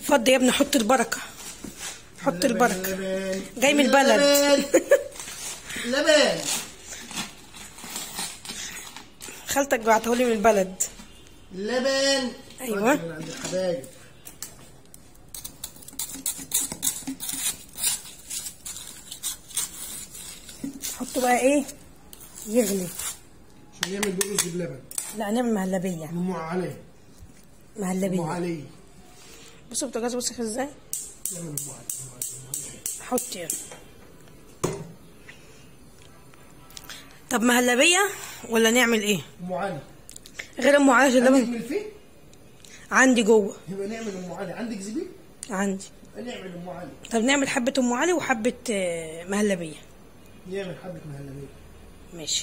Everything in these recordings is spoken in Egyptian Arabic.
اتفضل يا ابني حط البركه حط البركه لبن جاي من البلد. لبن لبن خالتك بعتهولي من البلد لبن أيوة. من عند الحبايب حطه بقى ايه يغلي عشان يعمل بقرص بلبن لا نعمل مهلبيه ام علي ام مهلبيه علي بصوا البوتاجاز وسخ ازاي يعمل ام علي حط يلا طب مهلبيه ولا نعمل ايه ام علي غير ام علي عشان عندك اللبن ملفيه عندي جوه يبقى نعمل ام علي عندك زبيب عندي نعمل ام علي طب نعمل حبه ام علي وحبه آه، مهلبيه نعمل حبه مهلبيه ماشي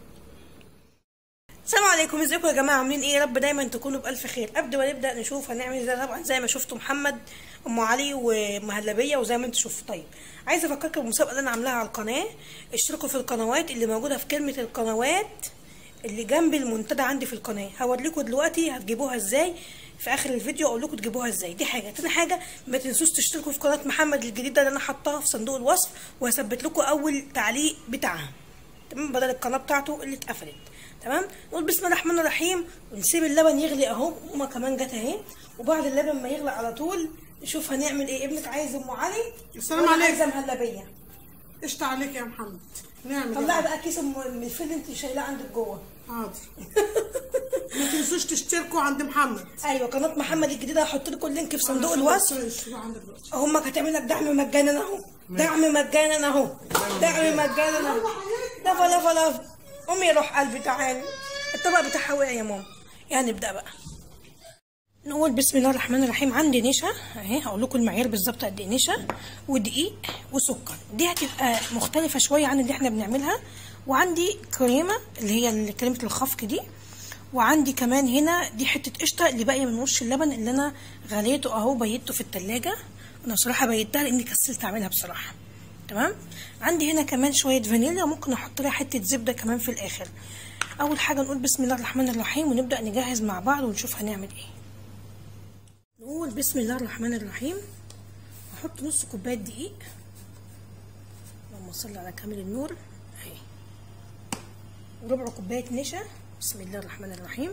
السلام عليكم ازيكم يا جماعه عاملين ايه يا رب دايما تكونوا بالف خير قبل ما نبدا نشوف هنعمل ازاي طبعا زي ما شفتوا محمد ام علي ومهلبيه وزي ما انتم شفتوا طيب عايزه افكركم بالمسابقه اللي انا عاملاها على القناه اشتركوا في القنوات اللي موجوده في كلمه القنوات اللي جنب المنتدى عندي في القناه هوريكم دلوقتي هتجيبوها ازاي في اخر الفيديو اقول لكم تجيبوها ازاي دي حاجه تاني حاجه ما تنسوش تشتركوا في قناه محمد الجديده اللي انا حطاها في صندوق الوصف وهثبت لكم اول تعليق بتاعها تمام بدل القناه بتاعته اللي اتقفلت تمام نقول بسم الله الرحمن الرحيم ونسيب اللبن يغلي اهو هما كمان جت اهي وبعد اللبن ما يغلي على طول نشوف هنعمل ايه ابنك عايز ام علي السلام وأنا عليكم. عايزه مهلبيه قشطة عليك يا محمد نعمل طلعي إيه؟ بقى كيس ام من الفيل اللي انت شايلاه عندك جوه حاضر ما تنسوش تشتركوا عند محمد ايوه قناه محمد الجديده هحط لكم اللينك في صندوق الوصف اشتركوا عندك دلوقتي امك هتعمل لك دعم مجانا اهو دعم مجانا اهو دعم مجانا اهو لفا لفا لفا امي روح قلبي تعالي الطبق بتاعها وقع يا ماما يعني نبدا بقى نقول بسم الله الرحمن الرحيم عندي نشا اهي هقول لكم المعيار بالظبط قد ايه نشا ودقيق وسكر دي هتبقى مختلفه شويه عن اللي احنا بنعملها وعندي كريمه اللي هي كريمه الخفق دي وعندي كمان هنا دي حته قشطه اللي باقيه من وش اللبن اللي انا غليته اهو بيته في التلاجة انا بصراحه بيتها لاني كسلت اعملها بصراحه تمام عندي هنا كمان شويه فانيليا ممكن احط لها حته زبده كمان في الاخر اول حاجه نقول بسم الله الرحمن الرحيم ونبدا نجهز مع بعض ونشوف هنعمل ايه نقول بسم الله الرحمن الرحيم احط نص كوبايه دقيق اللهم صل على كامل النور اهي وربع كوبايه نشا بسم الله الرحمن الرحيم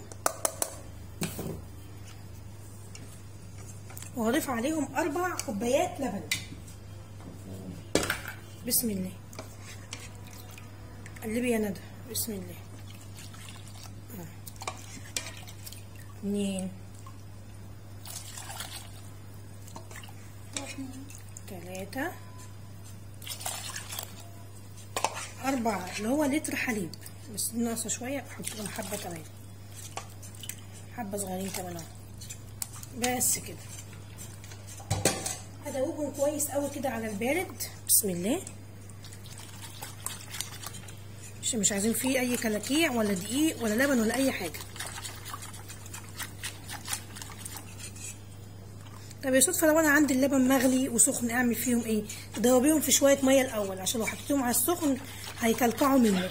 وهضيف عليهم اربع كوبايات لبن بسم الله قلبي يا ندى بسم الله آه. اتنين تلاتة أربعة اللي هو لتر حليب بس دي ناقصة شوية أحط لهم حبة كمان حبة صغيرين كمان أهو بس كده هدوبهم كويس قوي كده على البارد بسم الله مش مش عايزين فيه أي كلاكيع ولا دقيق ولا لبن ولا أي حاجة طب يا صدفة لو أنا عندي اللبن مغلي وسخن أعمل فيهم إيه؟ تدوبيهم في شوية مية الأول عشان لو حطيتهم على السخن هيكلكعوا منك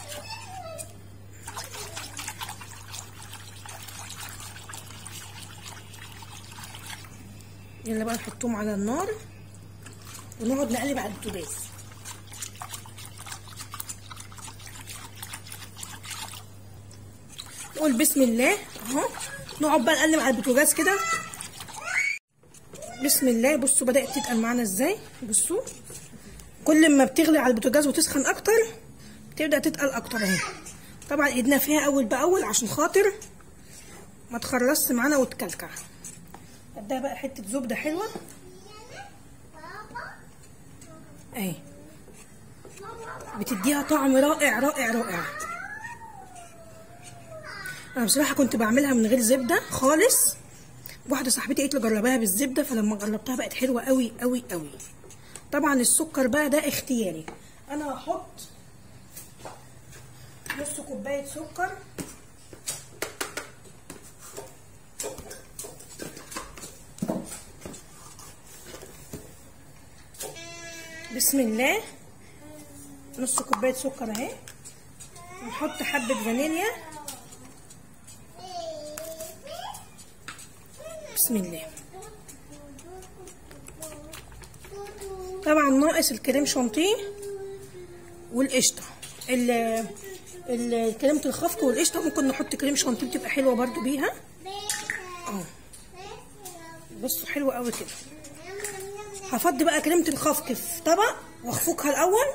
يلا بقى نحطهم على النار ونقعد نقلب على البوتاجاز نقول بسم الله اهو نقعد بقى نقلب على البوتاجاز كده بسم الله بصوا بدأت تتقل معانا ازاي بصوا كل ما بتغلي على البوتاجاز وتسخن اكتر بتبدأ تتقل اكتر اهي طبعا ايدنا فيها اول باول عشان خاطر ما تخرصش معانا وتكلكع اديها بقى حته زبده حلوه اهي بتديها طعم رائع رائع رائع انا بصراحه كنت بعملها من غير زبده خالص واحده صاحبتي قالت لي جربها بالزبده فلما جربتها بقت حلوه قوي قوي قوي طبعا السكر بقى ده اختياري انا هحط نص كوبايه سكر بسم الله نص كوبايه سكر اهي نحط حبه فانيليا بسم الله طبعا ناقص الكريم شانتيه والقشطه ال ال- كريمه الخفق والقشطه ممكن نحط كريم شانتيه بتبقى حلوه برضو بيها اه بصوا حلوه قوي كده هفضي بقى كريمه الخفق في طبق واخفقها الاول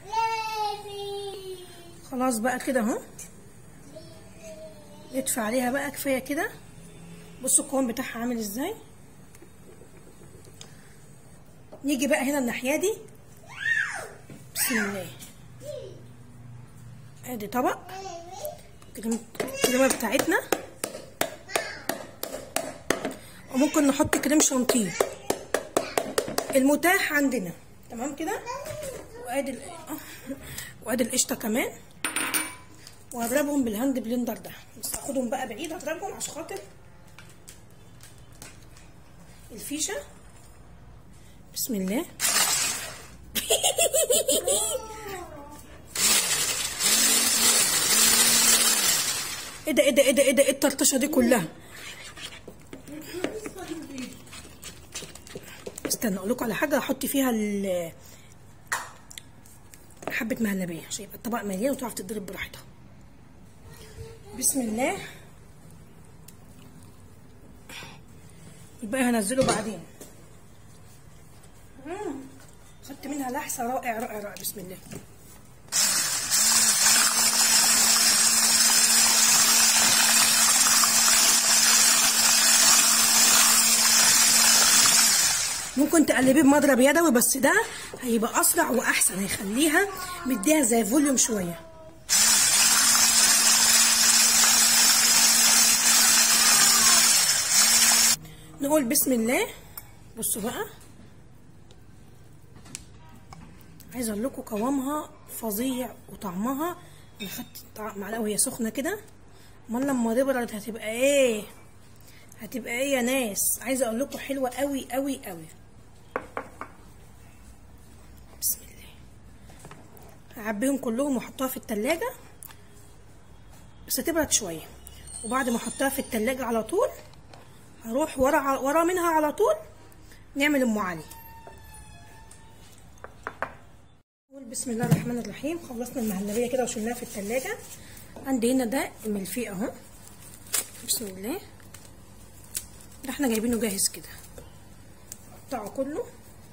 خلاص بقى كده اهو ندفع عليها بقى كفايه كده بصوا القوام بتاعها عامل ازاي نيجي بقى هنا الناحيه دي بسم الله ادي طبق الكريمه الكريمه بتاعتنا وممكن نحط كريم شانتيه المتاح عندنا تمام كده وادي ال- وادي القشطه كمان وهضربهم بالهاند بلندر ده بس هاخدهم بقى بعيد هضربهم عشان خاطر الفيشه بسم الله ايه ده ايه ده ايه ده ايه ده ايه الطرطشه دي كلها استنى اقول لكم على حاجه هحط فيها ال حبه مهلبيه عشان يبقى الطبق مليان وتعرف تضرب براحتها بسم الله الباقي هنزله بعدين مم. خدت منها لحسه رائع رائع رائع بسم الله ممكن تقلبيه بمضرب يدوي بس ده هيبقى اسرع واحسن هيخليها مديها زي فوليوم شويه نقول بسم الله بصوا بقى عايزه اقول لكم قوامها فظيع وطعمها انا خدت طع- معلقه وهي سخنه كده امال لما تبرد هتبقى ايه هتبقى ايه يا ناس عايزه اقول لكم حلوه قوي قوي قوي بسم الله هعبيهم كلهم واحطها في التلاجة بس تبرد شويه وبعد ما احطها في التلاجة على طول هروح ورا ورا منها على طول نعمل ام علي نقول بسم الله الرحمن الرحيم خلصنا المهلبيه كده وشلناها في التلاجة عندي هنا ده الملفيه اهو بسم الله ده احنا جايبينه جاهز كده قطعه كله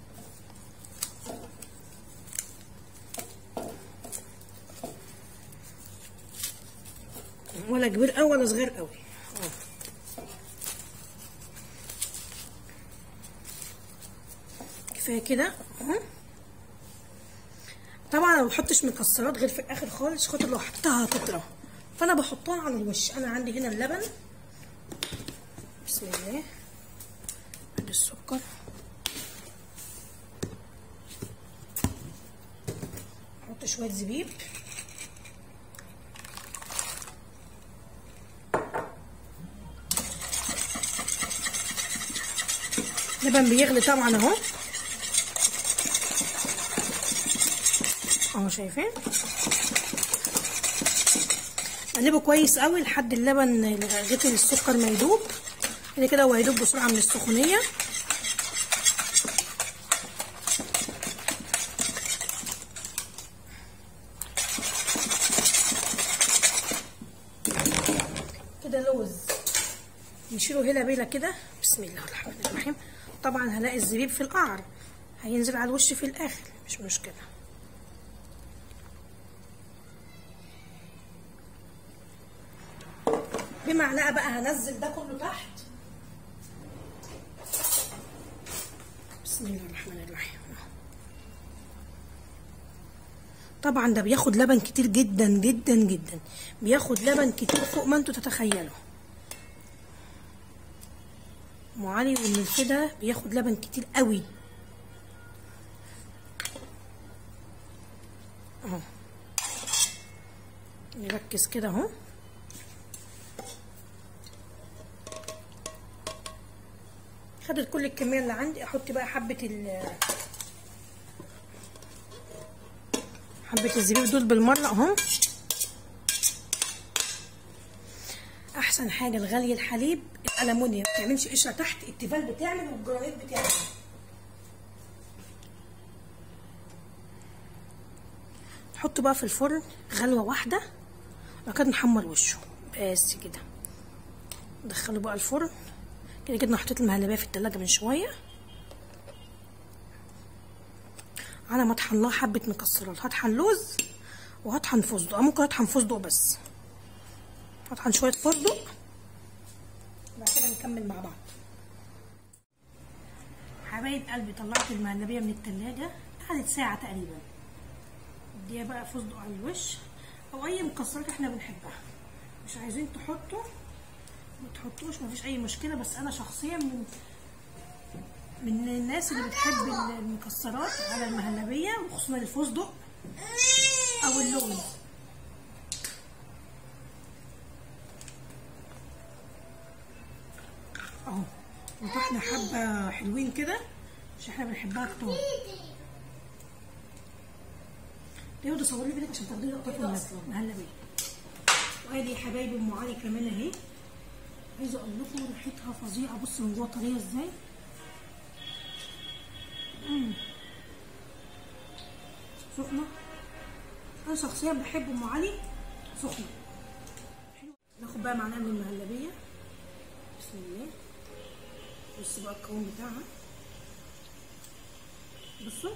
ولا كبير قوي ولا صغير قوي اه كفايه كده اهو طبعا انا ما بحطش مكسرات غير في الاخر خالص خاطر لو حطيتها هتطرى فانا بحطها على الوش انا عندي هنا اللبن بسم الله ادي السكر احط شويه زبيب لبن بيغلي طبعا اهو اهو شايفين قلبه كويس قوي لحد اللبن لغايه السكر ما يدوب كده كده هو هيدوب بسرعه من السخونيه كده لوز نشيله هلا بيلا كده بسم الله الرحمن الرحيم طبعا هلاقي الزبيب في القعر هينزل على الوش في الاخر مش مشكله بمعلقه بقى هنزل ده كله تحت بسم الله الرحمن الرحيم طبعا ده بياخد لبن كتير جدا جدا جدا بياخد لبن كتير فوق ما انتوا تتخيلوا ام علي والملح ده بياخد لبن كتير قوي اهو نركز كده اهو خدت كل الكميه اللي عندي احط بقى حبه ال حبه الزبيب دول بالمره اهو احسن حاجه لغلي الحليب الالومنيوم ما تعملش قشره تحت التيفال بتعمل والجرانيت بتعمل نحطه بقى في الفرن غلوه واحده وبعد كده نحمر وشه بس كده ندخله بقى الفرن كده كده أنا حطيت المهلبيه في التلاجة من شويه على ما اطحن لها حبه مكسرات هطحن لوز وهطحن فستق أو ممكن اطحن فستق بس هطحن شويه فستق بعد كده نكمل مع بعض حبايب قلبي طلعت المهلبيه من التلاجة قعدت ساعه تقريبا اديها بقى فستق على الوش او اي مكسرات احنا بنحبها مش عايزين تحطوا ما تحطوش مفيش اي مشكله بس انا شخصيا من من الناس اللي بتحب المكسرات على المهلبيه وخصوصا الفستق او اللوز اهو وطحنا حبه حلوين كده عشان احنا بنحبها كتير يقعدوا صوري لي عشان تاخدي لقطه مهلبيه وادي يا حبايبي ام علي كمان اهي عايزه اقول لكم ريحتها فظيعه بصوا من جوه طريه ازاي مم. سخنه انا شخصيا بحب ام علي سخنه حلوة. ناخد بقى معلقه من المهلبيه بسم الله بصوا بقى القوام بتاعها بصوا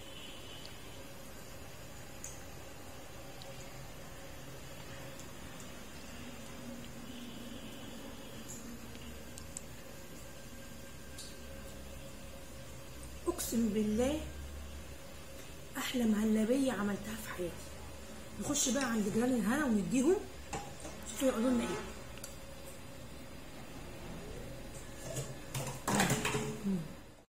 اقسم بالله احلى مهلبيه عملتها في حياتي نخش بقى عند جيران الهنا ونديهم شوفوا يقولوا لنا ايه